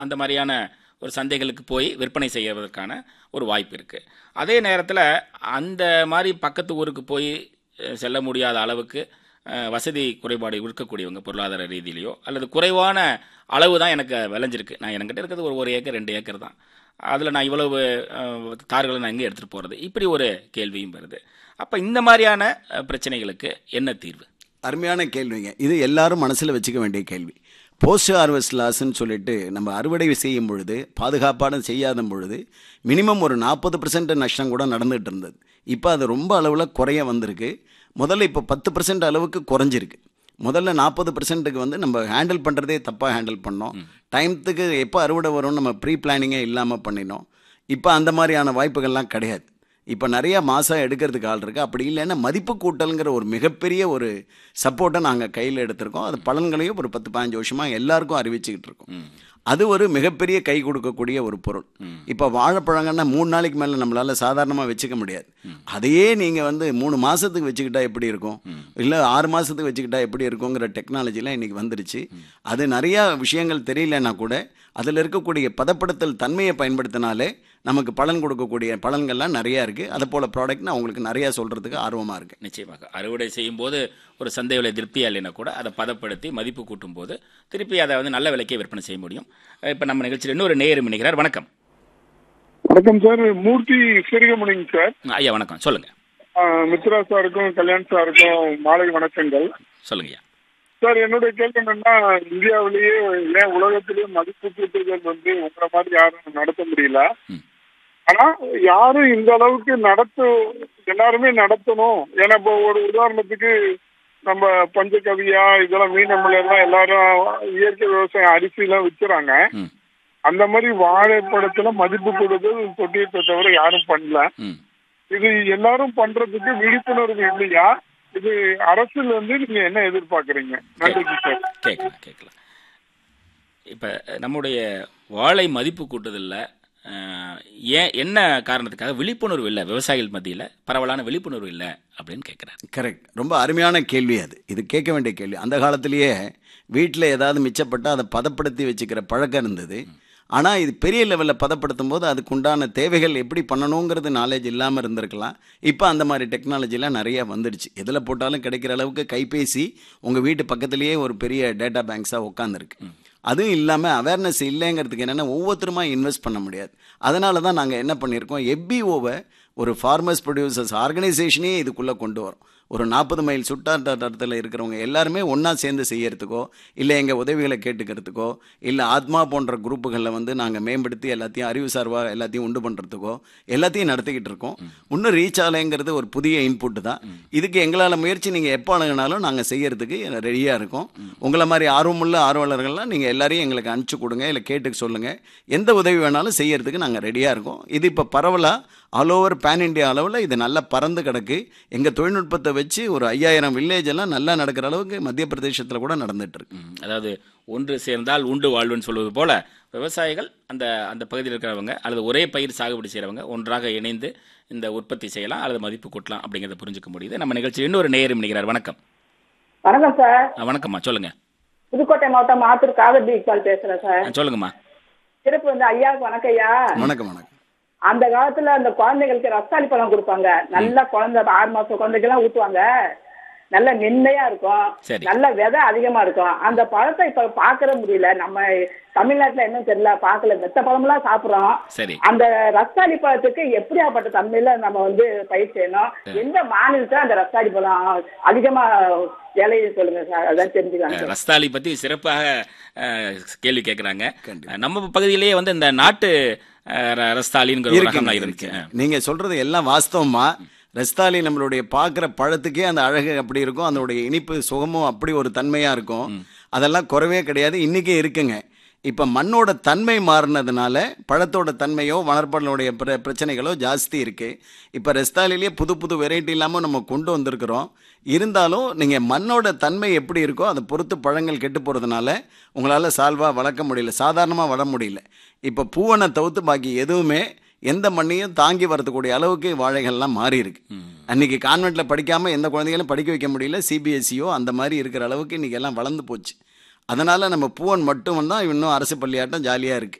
அந்த மாதிரியான ஒரு சந்தைகளுக்கு போய் விற்பனை செய்வதற்கான ஒரு வாய்ப்பு இருக்குது அதே நேரத்தில் அந்த மாதிரி பக்கத்து ஊருக்கு போய் அஹ், செல்ல முடியாத அளவுக்கு அஹ், வசதி குறைபாடு இருக்கக்கூடியவங்க பொருளாதார ரீதியிலையோ அல்லது குறைவான அளவு தான் எனக்கு விளைஞ்சிருக்கு நான் என்கிட்ட இருக்கிறது ஒரு ஒரு ஏக்கர் ரெண்டு ஏக்கர் தான் அதில் நான் இவ்வளவு அஹ், தார்களை நான் எங்கே எடுத்துகிட்டு போகிறது இப்படி ஒரு கேள்வியும் வருது அப்போ இந்த மாதிரியான அஹ், பிரச்சனைகளுக்கு என்ன தீர்வு அருமையான கேள்விங்க இது எல்லாரும் மனசில் வச்சுக்க வேண்டிய கேள்வி போஸ்ட் ஹார்வெஸ்ட் லாஸ்ன்னு சொல்லிட்டு நம்ம அறுவடை செய்யும் பொழுது பாதுகாப்பான செய்யாத பொழுது மினிமம் ஒரு நாற்பது பர்சன்ட் நஷ்டம் கூட நடந்துகிட்டு இருந்தது இப்போ அது ரொம்ப அளவில் குறைய வந்திருக்கு முதல்ல இப்போ பத்து பர்சன்ட் அளவுக்கு குறைஞ்சிருக்கு முதல்ல நாற்பது பர்சன்ட்டுக்கு வந்து நம்ம ஹேண்டில் பண்ணுறதே தப்பாக ஹேண்டில் பண்ணோம் டைம்த்துக்கு எப்போ அறுவடை வரும்னு நம்ம ப்ரீ பிளானிங்கே இல்லாமல் பண்ணினோம் இப்போ அந்த மாதிரியான வாய்ப்புகள்லாம் கிடையாது இப்போ நிறைய மாதம் எடுக்கிறதுக்கு ஆள் இருக்குது அப்படி இல்லைன்னா மதிப்பு கூட்டல்ங்கிற ஒரு மிகப்பெரிய ஒரு சப்போர்ட்டை நாங்கள் கையில் எடுத்திருக்கோம் அது பலன்களையும் ஒரு பத்து பதினஞ்சு வருஷமாக எல்லாருக்கும் அறிவிச்சுக்கிட்டு இருக்கோம் அது ஒரு மிகப்பெரிய கை கொடுக்கக்கூடிய ஒரு பொருள் இப்போ வாழைப்பழங்கன்னா மூணு நாளைக்கு மேலே நம்மளால் சாதாரணமாக வச்சுக்க முடியாது அதையே நீங்கள் வந்து மூணு மாதத்துக்கு வச்சுக்கிட்டா எப்படி இருக்கும் இல்லை ஆறு மாதத்துக்கு வச்சுக்கிட்டா எப்படி இருக்குங்கிற டெக்னாலஜிலாம் இன்றைக்கி வந்துருச்சு அது நிறையா விஷயங்கள் தெரியலன்னா கூட அதில் இருக்கக்கூடிய பதப்படுத்தல் தன்மையை பயன்படுத்தினாலே நமக்கு பலன் கொடுக்கக்கூடிய பலன்கள்லாம் நிறையா இருக்குது அதை போல் ப்ராடக்ட் நான் உங்களுக்கு நிறையா சொல்கிறதுக்கு ஆர்வமாக இருக்கேன் நிச்சயமாக அறுவடை செய்யும் போது ஒரு சந்தை விலை திருப்தியா இல்லைன்னா கூட அதை பதப்படுத்தி மதிப்பு கூட்டும் போது திருப்பி அதை வந்து நல்ல விலைக்கே விற்பனை செய்ய முடியும் இப்போ நம்ம நிகழ்ச்சியில் இன்னொரு நேயர் நினைக்கிறார் வணக்கம் வணக்கம் சார் மூர்த்தி சிறுகமணிங்க சார் ஐயா வணக்கம் சொல்லுங்க ஆஹ் மித்ரா சாருக்கும் கல்யாண் சாருக்கும் மாலை வணக்கங்கள் சொல்லுங்க ஐயா சார் என்னுடைய கேள்வி என்னன்னா இந்தியாவிலேயே ஏன் உலகத்திலேயே மதிப்பு கூட்டுதல் வந்து உங்களை மாதிரி யாரும் நடத்த முடியல ம். ஆனா யாரும் இந்த அளவுக்கு நடத்த எல்லாருமே நடத்தணும் ஏன்னா இப்போ ஒரு உதாரணத்துக்கு நம்ம பஞ்சகவியா இதெல்லாம் மீனமில் எல்லாம் எல்லாரும் இயற்கை விவசாயம் அரிசி எல்லாம் விற்கிறாங்க ம் அந்த மாதிரி வாழைப்பழத்துல மதிப்பு கூடுதல் தொட்டியத்தை தவிர யாரும் பண்ணல ம் இது எல்லாரும் பண்றதுக்கு விழிப்புணர்வு இல்லையா இது அரசுல இருந்து நீங்க என்ன எதிர்பார்க்கறீங்க நன்றி சார் கேட்கலாம் கேட்கலாம் இப்போ நம்முடைய வாழை மதிப்பு கூட்டுதலில் ஏன் என்ன காரணத்துக்காக விழிப்புணர்வு இல்லை விவசாயிகள் மத்தியில் பரவலான விழிப்புணர்வு இல்லை அப்படின்னு கேட்குறேன் கரெக்ட் ரொம்ப அருமையான கேள்வி அது இது கேட்க வேண்டிய கேள்வி அந்த காலத்திலேயே வீட்டில் ஏதாவது மிச்சப்பட்டால் அதை பதப்படுத்தி வச்சுக்கிற பழக்கம் இருந்தது ஆனால் இது பெரிய லெவலில் பதப்படுத்தும் போது அதுக்கு உண்டான தேவைகள் எப்படி பண்ணணுங்கிறது நாலேஜ் இல்லாமல் இருந்திருக்கலாம் இப்போ அந்த மாதிரி டெக்னாலஜிலாம் நிறைய வந்துடுச்சு எதில் போட்டாலும் கிடைக்கிற அளவுக்கு கைபேசி உங்கள் வீட்டு பக்கத்துலேயே ஒரு பெரிய டேட்டா பேங்க்ஸாக உட்காந்துருக்கு அதுவும் இல்லாமல் அவேர்னஸ் இல்லைங்கிறதுக்கு என்னென்னா ஒவ்வொருத்தருமா இன்வெஸ்ட் பண்ண முடியாது அதனால தான் நாங்கள் என்ன பண்ணியிருக்கோம் எஃபிஓவை ஒரு ஃபார்மர்ஸ் ப்ரொடியூசர்ஸ் ஆர்கனைசேஷனே இதுக்குள்ளே கொண்டு வரோம் ஒரு நாற்பது மைல் சுட்டாட்டத்தில் இருக்கிறவங்க எல்லாருமே ஒன்றா சேர்ந்து செய்யறதுக்கோ இல்லை எங்கள் உதவிகளை கேட்டுக்கிறதுக்கோ இல்லை ஆத்மா போன்ற குரூப்புகளில் வந்து நாங்கள் மேம்படுத்தி எல்லாத்தையும் அறிவு சார்பாக எல்லாத்தையும் உண்டு பண்ணுறதுக்கோ எல்லாத்தையும் நடத்திக்கிட்டு இருக்கோம் இன்னும் ரீச் ஆகலைங்கிறது ஒரு புதிய இன்புட் தான் இதுக்கு எங்களால் முயற்சி நீங்கள் எப்போ அணுகினாலும் நாங்கள் செய்யறதுக்கு ரெடியாக இருக்கோம் உங்களை மாதிரி ஆர்வமுள்ள ஆர்வலர்கள்லாம் நீங்கள் எல்லாரையும் எங்களுக்கு அனுப்பிச்சு கொடுங்க இல்லை கேட்டுக்க சொல்லுங்கள் எந்த உதவி வேணாலும் செய்யறதுக்கு நாங்கள் ரெடியாக இருக்கோம் இது இப்போ பரவலாக ஆல் ஓவர் பேன் இண்டியா அளவில் இது நல்லா பறந்து கிடக்கு எங்கள் தொழில்நுட்பத்தை வச்சு ஒரு ஐயாயிரம் வில்லேஜ் எல்லாம் நல்லா நடக்கிற அளவுக்கு மத்திய பிரதேசத்தில் கூட நடந்துட்டு இருக்கு ம், அதாவது ஒன்று சேர்ந்தால் உண்டு வாழ்வுன்னு சொல்வது போல விவசாயிகள் அந்த அந்த பகுதியில் இருக்கிறவங்க அல்லது ஒரே பயிர் சாகுபடி செய்கிறவங்க ஒன்றாக இணைந்து இந்த உற்பத்தி செய்யலாம் அல்லது மதிப்பு கூட்டலாம் அப்படிங்கிறத புரிஞ்சுக்க முடியுது நம்ம நிகழ்ச்சியில் இன்னொரு நேயரும் நினைக்கிறார் வணக்கம் வணக்கம் சார் ஆ, வணக்கம்மா சொல்லுங்க புதுக்கோட்டை மாவட்டம் மாத்தூர் காவிரி இக்பால் பேசுறேன் சார் ஆ, சொல்லுங்கம்மா சிறப்பு வந்து ஐயாவுக்கு வணக்கம் ஐயா வணக்கம் வணக்கம் அந்த காலத்துல அந்த குழந்தைகளுக்கு ரஸ்தாளி பழம் கொடுப்பாங்க நல்ல குழந்தை ஆறு மாசம் குழந்தைக்கு எல்லாம் ஊட்டுவாங்க நல்ல மென்மையா இருக்கும் சரி. நல்ல விதை அதிகமா இருக்கும் அந்த பழத்தை இப்ப பாக்கற முடியல நம்ம தமிழ்நாட்டுல என்ன தெரியல பாக்கல மெத்த பழம்லாம் சாப்பிடுறோம் சரி அந்த ரஸ்தாளி பழத்துக்கு எப்படியாப்பட்ட தன்மையில நம்ம வந்து பயிர் செய்யணும் எந்த மாநிலத்துல அந்த ரஸ்தாளி பழம் அதிகமா விளையுது சொல்லுங்க சார் அதான் தெரிஞ்சுக்கலாம் சார். ரஸ்தாலி பற்றி சிறப்பாக அஹ், கேள்வி கேட்குறாங்க நம்ம பகுதியிலேயே வந்து இந்த நாட்டு அஹ், ர- ரஸ்தாலிங்கிற ஒரு ரகம்லாம் இருக்கு இருந்துச்சு நீங்க சொல்றது எல்லாம் வாஸ்தவமா ரஸ்தாலி நம்மளுடைய பார்க்குற பழத்துக்கே அந்த அழகு அப்படி இருக்கும் அதனுடைய இனிப்பு சுகமும் அப்படி ஒரு தன்மையா இருக்கும் அதெல்லாம் குறவே கிடையாது இன்னைக்கு இருக்குங்க இப்ப மண்ணோட தன்மை மாறினதுனால பழத்தோட தன்மையோ வளர்ப்படனுடைய பிர பிரச்சனைகளோ ஜாஸ்தி இருக்கு இப்ப ரெஸ்தாலிலேயே புது புது வெரைட்டி இல்லாம நம்ம கொண்டு வந்திருக்கிறோம் இருந்தாலும் நீங்க மண்ணோட தன்மை எப்படி இருக்கோ அதை பொறுத்து பழங்கள் கெட்டு போறதுனால உங்களால சால்வா வளர்க்க முடியல சாதாரணமா வளர முடியல இப்ப பூவனை தவிர்த்து பாக்கி எதுவுமே எந்த மண்ணையும் தாங்கி வரக்கூடிய அளவுக்கு வாழைகள்லாம் மாறி இருக்கு அன்னைக்கு கான்வென்ட்ல படிக்காம எந்த குழந்தைகளும் படிக்க வைக்க முடியல சிபிஎஸ்சியோ அந்த மாதிரி இருக்கிற அளவுக்கு இன்னைக்கு எல்லாம் வளர்ந்து போச்சு அதனால நம்ம பூவன் மட்டும் தான் இன்னும் அரசு பள்ளியாட்டம் ஜாலியாக இருக்கு